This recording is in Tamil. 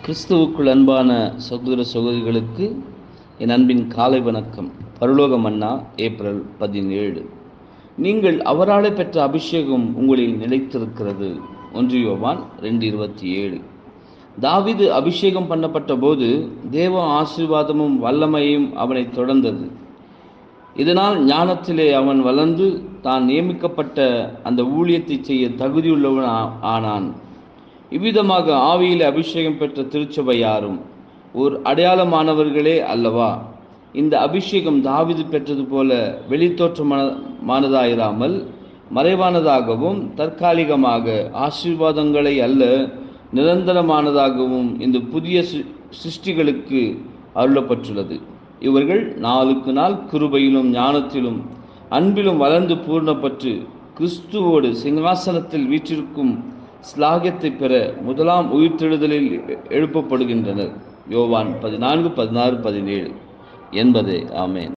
கிறிஸ்துவுக்குள் அன்பான சகோதர சகோதரிகளுக்கு என் அன்பின் காலை வணக்கம் பரலோக மன்னா ஏப்ரல் பதினேழு நீங்கள் அவராலே பெற்ற அபிஷேகம் உங்களில் நிலைத்திருக்கிறது ஒன்று யோவான் ரெண்டு இருபத்தி ஏழு தாவிது அபிஷேகம் பண்ணப்பட்ட போது தேவ ஆசீர்வாதமும் வல்லமையும் அவனை தொடர்ந்தது இதனால் ஞானத்திலே அவன் வளர்ந்து தான் நியமிக்கப்பட்ட அந்த ஊழியத்தை செய்ய தகுதியுள்ளவன் ஆ- ஆனான் இவ்விதமாக ஆவியில் அபிஷேகம் பெற்ற திருச்சபை யாரும் ஒரு அடையாளமானவர்களே அல்லவா இந்த அபிஷேகம் தாவிது பெற்றது போல வெளித்தோற்றமானதாயிராமல் மறைவானதாகவும் தற்காலிகமாக ஆசீர்வாதங்களை அல்ல நிரந்தரமானதாகவும் இந்த புதிய சி- சிருஷ்டிகளுக்கு அருளப்பட்டுள்ளது இவர்கள் நாளுக்கு நாள் கிருபையிலும் ஞானத்திலும் அன்பிலும் வளர்ந்து பூர்ணப்பட்டு கிறிஸ்துவோடு சிங்காசனத்தில் வீற்றிருக்கும் ஸ்லாகியத்தை பெற முதலாம் உயிர்த்தெழுதலில் எழுப்பப்படுகின்றனர் யோவான் பதினான்கு பதினாறு பதினேழு என்பதே ஆமேன்